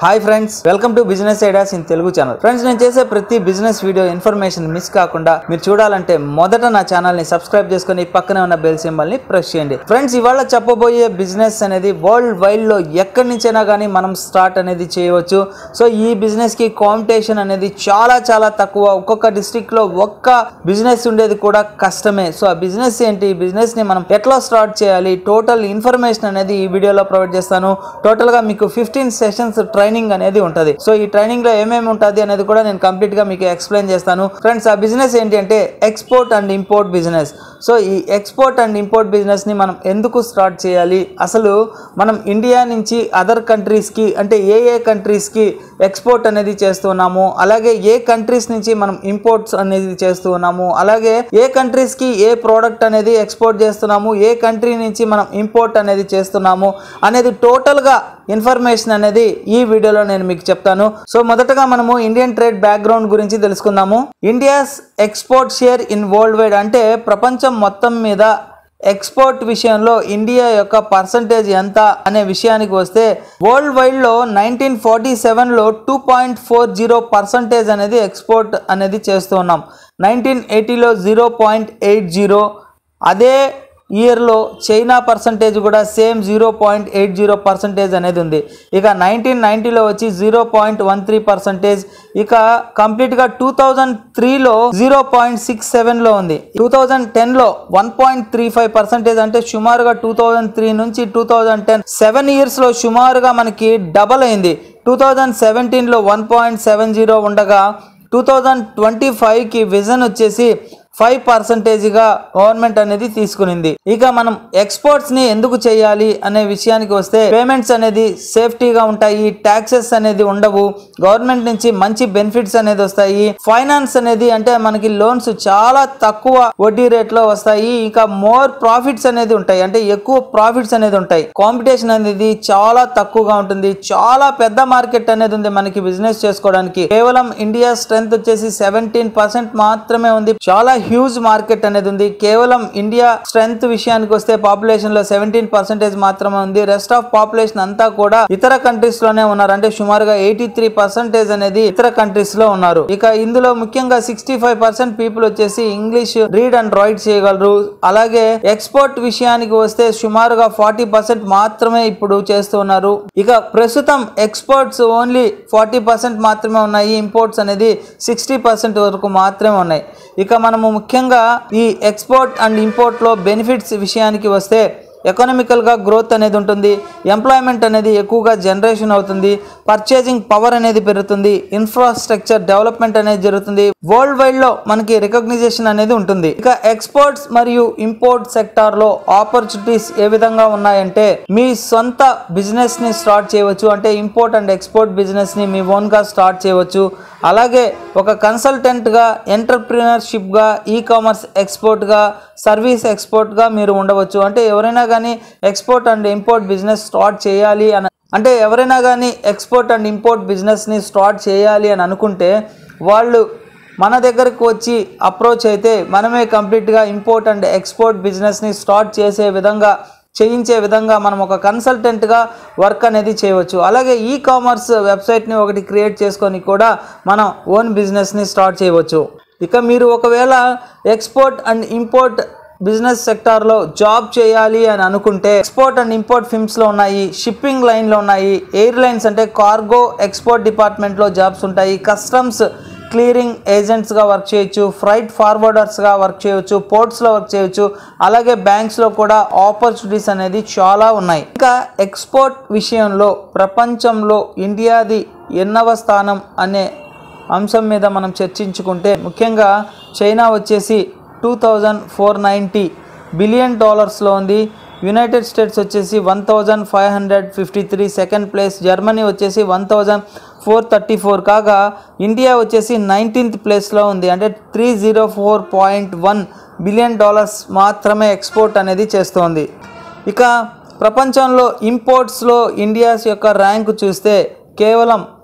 hi friends welcome to business ideas in Telugu channel friends నేను చేసే ప్రతి బిజినెస్ వీడియో ఇన్ఫర్మేషన్ మిస్ కాకుండా మీరు చూడాలంటే మొదట నా ఛానల్ ని సబ్స్క్రైబ్ చేసుకొని పక్కనే ఉన్న బెల్ సింబల్ ని ప్రెస్ చేయండి ఫ్రెండ్స్ ఇవాళ చెప్పబోయే బిజినెస్ అనేది వరల్డ్ వైడ్ లో ఎక్కడి నుంచైనా కానీ మనం స్టార్ట్ అనేది చేయవచ్చు సో ఈ బిజినెస్ కి కాంపిటీషన్ అనేది చాలా చాలా తక్కువ ఒక్కొక్క డిస్ట్రిక్ట్ లో ఒక్క బిజినెస్ ఉండేది కూడా కష్టమే సో ఆ బిజినెస్ ఏంటి ఈ బిజినెస్ ని మనం ఎట్లా స్టార్ట్ చేయాలి టోటల్ ఇన్ఫర్మేషన్ అనేది ఈ వీడియోలో ప్రొవైడ్ చేస్తాను టోటల్ గా మీకు ఫిఫ్టీన్ సెషన్స్ ట్రైనింగ్ అనేది ఉంటుంది సో ఈ ట్రైనింగ్ లో ఏమేమి ఉంటుంది అనేది కూడా నేను కంప్లీట్ గా మీకు ఎక్స్ప్లెయిన్ చేస్తాను ఫ్రెండ్స్ ఆ బిజినెస్ ఏంటి అంటే export and import business so ఈ ఎక్స్పోర్ట్ అండ్ ఇంపోర్ట్ బిజినెస్ ని మనం ఎందుకు స్టార్ట్ చేయాలి అసలు మనం ఇండియా నుంచి అదర్ కంట్రీస్ కి అంటే ఏ ఏ కంట్రీస్ కి ఎక్స్పోర్ట్ అనేది చేస్తున్నాము అలాగే ఏ కంట్రీస్ నుంచి మనం ఇంపోర్ట్స్ అనేది చేస్తూ ఉన్నాము అలాగే ఏ కంట్రీస్ కి ఏ ప్రోడక్ట్ అనేది ఎక్స్పోర్ట్ చేస్తున్నాము ఏ కంట్రీ నుంచి మనం ఇంపోర్ట్ అనేది చేస్తున్నాము అనేది టోటల్ గా ఇన్ఫర్మేషన్ అనేది ఈ వీడియోలో నేను మీకు చెప్తాను సో మొదటగా మనము ఇండియన్ ట్రేడ్ బ్యాక్గ్రౌండ్ గురించి తెలుసుకుందాము India's export share in world wide అంటే ప్రపంచం మొత్తం మీద ఎక్స్పోర్ట్ విషయంలో ఇండియా యొక్క పర్సంటేజ్ ఎంత అనే విషయానికి వస్తే వరల్డ్ వైడ్లో నైన్టీన్ ఫార్టీ సెవెన్లో two point four zero percentage అనేది ఎక్స్పోర్ట్ అనేది చేస్తూ ఉన్నాం నైన్టీన్ ఎయిటీలో జీరో పాయింట్ ఎయిట్ జీరో అదే ఇయర్లో చైనా పర్సంటేజ్ కూడా same zero point eight zero percentage అనేది ఉంది ఇక నైన్టీన్ నైన్టీలో వచ్చి zero point one three percentage ఇక కంప్లీట్గా టూ థౌజండ్ త్రీలో జీరో పాయింట్ సిక్స్ సెవెన్లో ఉంది టూ థౌజండ్ టెన్లో one point three five percentage అంటే సుమారుగా టూ థౌజండ్ త్రీ నుంచి టూ థౌజండ్ టెన్ సెవెన్ ఇయర్స్లో సుమారుగా మనకి డబల్ అయింది టూ థౌజండ్ సెవెంటీన్లో వన్ పాయింట్ సెవెన్ జీరో ఉండగా టూ థౌజండ్ ట్వంటీ ఫైవ్కి విజన్ వచ్చేసి ఫైవ్ పర్సంటేజ్గా గవర్నమెంట్ అనేది తీసుకునింది ఇక మనం ఎక్స్పోర్ట్స్ ని ఎందుకు చేయాలి అనే విషయానికి వస్తే పేమెంట్స్ అనేది సేఫ్టీగా ఉంటాయి ట్యాక్సెస్ అనేది ఉండవు గవర్నమెంట్ నుంచి మంచి బెనిఫిట్స్ అనేది వస్తాయి ఫైనాన్స్ అనేది అంటే మనకి లోన్స్ చాలా తక్కువ వడ్డీ రేట్లో వస్తాయి ఇంకా మోర్ ప్రాఫిట్స్ అనేది ఉంటాయి అంటే ఎక్కువ ప్రాఫిట్స్ అనేది ఉంటాయి కాంపిటీషన్ అనేది చాలా తక్కువగా ఉంటుంది చాలా పెద్ద మార్కెట్ అనేది ఉంది మనకి బిజినెస్ చేసుకోవడానికి కేవలం ఇండియా స్ట్రెంత్ వచ్చేసి సెవెంటీన్ పర్సెంట్ మాత్రమే ఉంది చాలా హ్యూజ్ మార్కెట్ అనేది ఉంది కేవలం ఇండియా స్ట్రెంత్ విషయానికి వస్తే పాపులేషన్ లో సెవెంటీన్ పర్సెంటేజ్ మాత్రమే ఉంది రెస్ట్ ఆఫ్ పాపులేషన్ అంతా కూడా ఇతర కంట్రీస్ లోనే ఉన్నారు అంటే సుమారుగా ఎయిటీ త్రీ పర్సెంటేజ్ అనేది ఇతర కంట్రీస్ లో ఉన్నారు ఇక ఇందులో ముఖ్యంగా సిక్స్టీ ఫైవ్ పర్సెంట్ పీపుల్ వచ్చేసి ఇంగ్లీష్ రీడ్ అండ్ రైట్ చేయగలరు అలాగే ఎక్స్పోర్ట్ విషయానికి వస్తే సుమారుగా ఫార్టీ పర్సెంట్ మాత్రమే ఇప్పుడు చేస్తున్నారు ఇక ప్రస్తుతం ఎక్స్పోర్ట్స్ ఓన్లీ ఫార్టీ పర్సెంట్ మాత్రమే ఉన్నాయి ఇంపోర్ట్స్ అనేది సిక్స్టీ పర్సెంట్ వరకు మాత్రమే ఉన్నాయి ఇక మనము ముఖ్యంగా ఈ ఎక్స్పోర్ట్ అండ్ ఇంపోర్ట్లో బెనిఫిట్స్ విషయానికి వస్తే ఎకనామికల్గా గ్రోత్ అనేది ఉంటుంది ఎంప్లాయ్మెంట్ అనేది ఎక్కువగా జనరేషన్ అవుతుంది పర్చేసింగ్ పవర్ అనేది పెరుగుతుంది ఇన్ఫ్రాస్ట్రక్చర్ డెవలప్మెంట్ అనేది జరుగుతుంది వరల్డ్ వైడ్ లో మనకి రికగ్నైజేషన్ అనేది ఉంటుంది ఇక ఎక్స్పోర్ట్స్ మరియు ఇంపోర్ట్ సెక్టార్ లో ఆపర్చునిటీస్ ఏ విధంగా ఉన్నాయంటే మీ సొంత బిజినెస్ ని స్టార్ట్ చేయవచ్చు అంటే ఇంపోర్ట్ అండ్ ఎక్స్పోర్ట్ బిజినెస్ ని మీ ఓన్ గా స్టార్ట్ చేయవచ్చు అలాగే ఒక కన్సల్టెంట్ గా ఎంటర్ప్రినర్షిప్ గా ఈ కామర్స్ ఎక్స్పోర్ట్ గా సర్వీస్ ఎక్స్పోర్ట్ గా మీరు ఉండవచ్చు అంటే ఎవరైనా కానీ export and import business start చేయాలి అని అంటే ఎవరైనా కానీ ఎక్స్పోర్ట్ అండ్ ఇంపోర్ట్ బిజినెస్ని స్టార్ట్ చేయాలి అని అనుకుంటే వాళ్ళు మన దగ్గరకు వచ్చి అప్రోచ్ అయితే మనమే కంప్లీట్గా ఇంపోర్ట్ అండ్ ఎక్స్పోర్ట్ బిజినెస్ని స్టార్ట్ చేసే విధంగా చేయించే విధంగా మనం ఒక కన్సల్టెంట్గా వర్క్ అనేది చేయవచ్చు అలాగే ఈ కామర్స్ వెబ్సైట్ని ఒకటి క్రియేట్ చేసుకొని కూడా మనం ఓన్ బిజినెస్ని స్టార్ట్ చేయవచ్చు ఇక మీరు ఒకవేళ ఎక్స్పోర్ట్ అండ్ ఇంపోర్ట్ బిజినెస్ సెక్టార్లో జాబ్ చేయాలి అని అనుకుంటే ఎక్స్పోర్ట్ అండ్ ఇంపోర్ట్ ఫిమ్స్లో ఉన్నాయి షిప్పింగ్ లైన్లో ఉన్నాయి ఎయిర్లైన్స్ అంటే కార్గో ఎక్స్పోర్ట్ డిపార్ట్మెంట్లో జాబ్స్ ఉంటాయి కస్టమ్స్ క్లియరింగ్ ఏజెంట్స్గా వర్క్ చేయొచ్చు ఫ్రైట్ ఫార్వర్డర్స్గా వర్క్ చేయొచ్చు పోర్ట్స్లో వర్క్ చేయొచ్చు అలాగే బ్యాంక్స్లో కూడా ఆపర్చునిటీస్ అనేది చాలా ఉన్నాయి ఇంకా ఎక్స్పోర్ట్ విషయంలో ప్రపంచంలో ఇండియాది ఎన్నవ స్థానం అనే అంశం మీద మనం చర్చించుకుంటే ముఖ్యంగా చైనా వచ్చేసి two thousand four ninety billion డాలర్స్లో ఉంది యునైటెడ్ స్టేట్స్ వచ్చేసి one thousand five hundred fifty three second place Germany వచ్చేసి one thousand four thirty four కాగా ఇండియా వచ్చేసి నైన్టీన్త్ ప్లేస్లో ఉంది అంటే three zero four point one billion dollars మాత్రమే ఎక్స్పోర్ట్ అనేది చేస్తోంది ఇక ప్రపంచంలో ఇంపోర్ట్స్లో ఇండియాస్ యొక్క ర్యాంకు చూస్తే కేవలం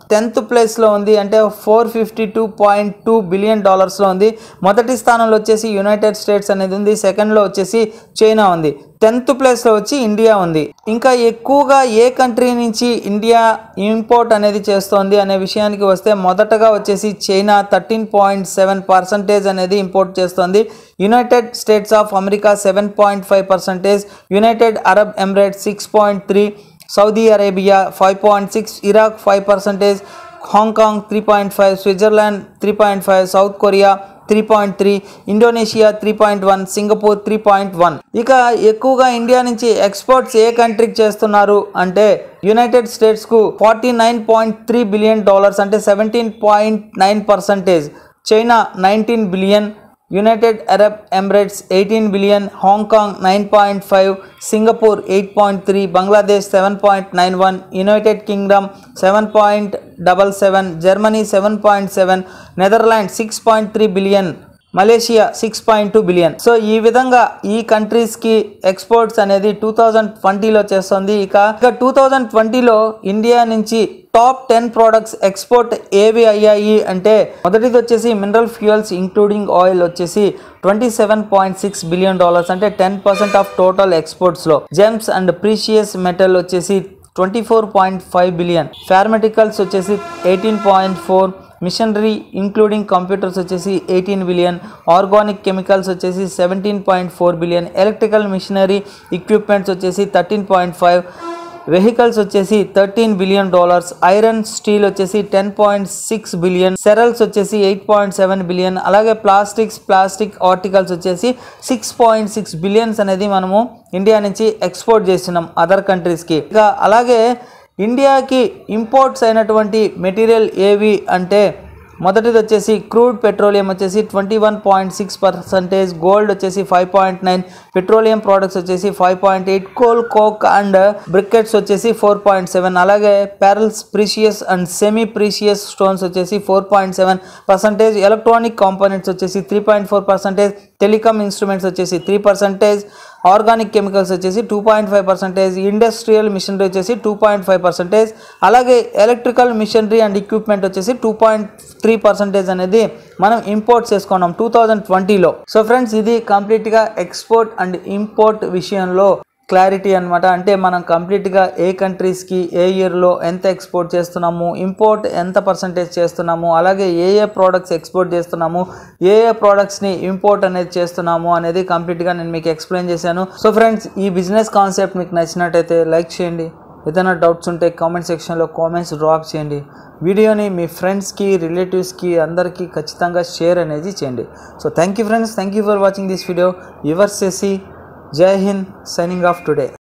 టెన్త్ ప్లేస్లో ఉంది అంటే four fifty two point two billion డాలర్స్లో ఉంది మొదటి స్థానంలో వచ్చేసి యునైటెడ్ స్టేట్స్ అనేది ఉంది సెకండ్లో వచ్చేసి చైనా ఉంది టెన్త్ ప్లేస్లో వచ్చి ఇండియా ఉంది ఇంకా ఎక్కువగా ఏ కంట్రీ నుంచి ఇండియా ఇంపోర్ట్ అనేది చేస్తోంది అనే విషయానికి వస్తే మొదటగా వచ్చేసి China thirteen point seven percentage అనేది ఇంపోర్ట్ చేస్తోంది United States of America seven point five percentage United Arab Emirates six point three Saudi Arabia five point six Iraq five percentage Hong Kong three point five Switzerland three point five South Korea three point three Indonesia three point one Singapore three point one ఇక ఎక్కువగా India నుంచి exports ఏ కంట్రీకి చేస్తున్నారు అంటే United స్టేట్స్కు forty nine point three billion dollars అంటే seventeen point nine percentage China nineteen billion United Arab Emirates eighteen billion Hong Kong nine point five Singapore eight point three Bangladesh seven point nine one United Kingdom seven point double seven Germany seven point seven Netherland six point three billion Malaysia six point two billion so ఈ విధంగా ఈ కంట్రీస్కి exports అనేది two thousand ట్వంటీలో చేస్తుంది ఇక ఇక two thousand ట్వంటీలో ఇండియా నుంచి టాప్ టెన్ ప్రోడక్ట్స్ ఎక్స్పోర్ట్ ఏవి అయ్యాయి అంటే మొదటిది వచ్చేసి మినరల్ ఫ్యూయల్స్ ఇంక్లూడింగ్ ఆయిల్ వచ్చేసి twenty seven point six billion dollars అంటే టెన్ పర్సెంట్ ఆఫ్ టోటల్ ఎక్స్పోర్ట్స్లో జెమ్స్ అండ్ ప్రీషియస్ మెటల్ వచ్చేసి twenty four point five billion pharmaceuticals వచ్చేసి eighteen point four machinery including computers వచ్చేసి ఎయిటీన్ బిలియన్ ఆర్గానిక్ కెమికల్స్ వచ్చేసి seventeen point four billion electrical machinery equipments వచ్చేసి thirteen point five vehicles వచ్చేసి thirteen billion dollars iron steel వచ్చేసి ten point six billion cereals వచ్చేసి eight point seven billion అలాగే plastics plastic articles వచ్చేసి six point six billions అనేది మనము India నుంచి export చేస్తున్నాం అదర్ కంట్రీస్కి ఇక అలాగే ఇండియాకి ఇంపోర్ట్స్ అయినటువంటి మెటీరియల్ ఏవి అంటే మొదటిది వచ్చేసి క్రూడ్ పెట్రోలియం వచ్చేసి twenty one point six percentage gold వచ్చేసి five point nine petroleum products వచ్చేసి five point eight coal coke and briquettes వచ్చేసి ఫోర్ పాయింట్ సెవెన్ అలాగే pearls precious and semi precious stones వచ్చేసి four point seven percentage electronic components వచ్చేసి three point four percentage telecom instruments వచ్చేసి three percentage organic chemicals వచ్చేసి two point five percentage industrial machinery వచ్చేసి two point five percentage అలాగే electrical machinery and equipment వచ్చేసి two point three percentage అనేది మనం import చేసుకున్నాం two thousand ట్వంటీలో so friends ఇది కంప్లీట్గా ఎక్స్పోర్ట్ అండ్ ఇంపోర్ట్ విషయంలో క్లారిటీ అనమాట అంటే మనం కంప్లీట్గా ఏ కంట్రీస్కి ఏ ఇయర్లో ఎంత ఎక్స్పోర్ట్ చేస్తున్నాము ఇంపోర్ట్ ఎంత పర్సంటేజ్ చేస్తున్నాము అలాగే ఏ ఏ ప్రోడక్ట్స్ ఎక్స్పోర్ట్ చేస్తున్నాము ఏ ఏ ప్రోడక్ట్స్ని ఇంపోర్ట్ అనేది చేస్తున్నాము అనేది కంప్లీట్గా నేను మీకు ఎక్స్ప్లెయిన్ చేశాను సో ఫ్రెండ్స్ ఈ బిజినెస్ కాన్సెప్ట్ మీకు నచ్చినట్టయితే లైక్ చేయండి ఏదైనా డౌట్స్ ఉంటే కామెంట్ సెక్షన్లో కామెంట్స్ డ్రాప్ చేయండి వీడియోని మీ ఫ్రెండ్స్కి రిలేటివ్స్కి అందరికీ ఖచ్చితంగా షేర్ అనేది చేయండి so thank you friends thank you for watching this video your సెసి Jai Hind signing off today